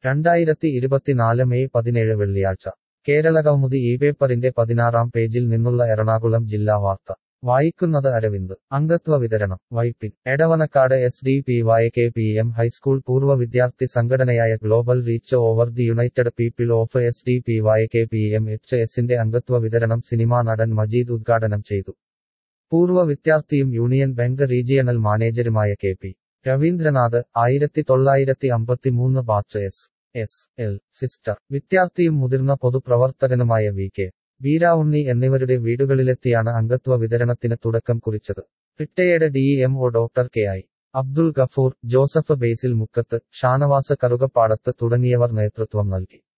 രണ്ടായിരത്തി ഇരുപത്തിനാല് മെയ് പതിനേഴ് വെള്ളിയാഴ്ച കേരള കൗമുദി ഈ പേപ്പറിന്റെ പതിനാറാം പേജിൽ നിന്നുള്ള എറണാകുളം ജില്ലാ വാർത്ത വായിക്കുന്നത് അരവിന്ദ് അംഗത്വ വിതരണം Vypin Edavanakkad S D P Y K P M high school പൂർവ്വ വിദ്യാർത്ഥി സംഘടനയായ global reach over the united people of S D P Y K P M H എസിന്റെ അംഗത്വ വിതരണം സിനിമാ നടൻ മജീദ് ഉദ്ഘാടനം ചെയ്തു പൂർവ്വ വിദ്യാർത്ഥിയും യൂണിയൻ ബാങ്ക് റീജിയണൽ മാനേജരുമായ കെ പി രവീന്ദ്രനാഥ് ആയിരത്തി തൊള്ളായിരത്തി അമ്പത്തിമൂന്ന് batch S S L sister വിദ്യാർത്ഥിയും മുതിർന്ന പൊതുപ്രവർത്തകനുമായ വി കെ വീരാവുണ്ണി എന്നിവരുടെ വീടുകളിലെത്തിയാണ് അംഗത്വ വിതരണത്തിന് തുടക്കം കുറിച്ചത് retired D M O doctor K I Abdul Gafoor Joseph Basil Mukkath Shanavas കറുകപ്പാടത്ത് തുടങ്ങിയവർ നേതൃത്വം നൽകി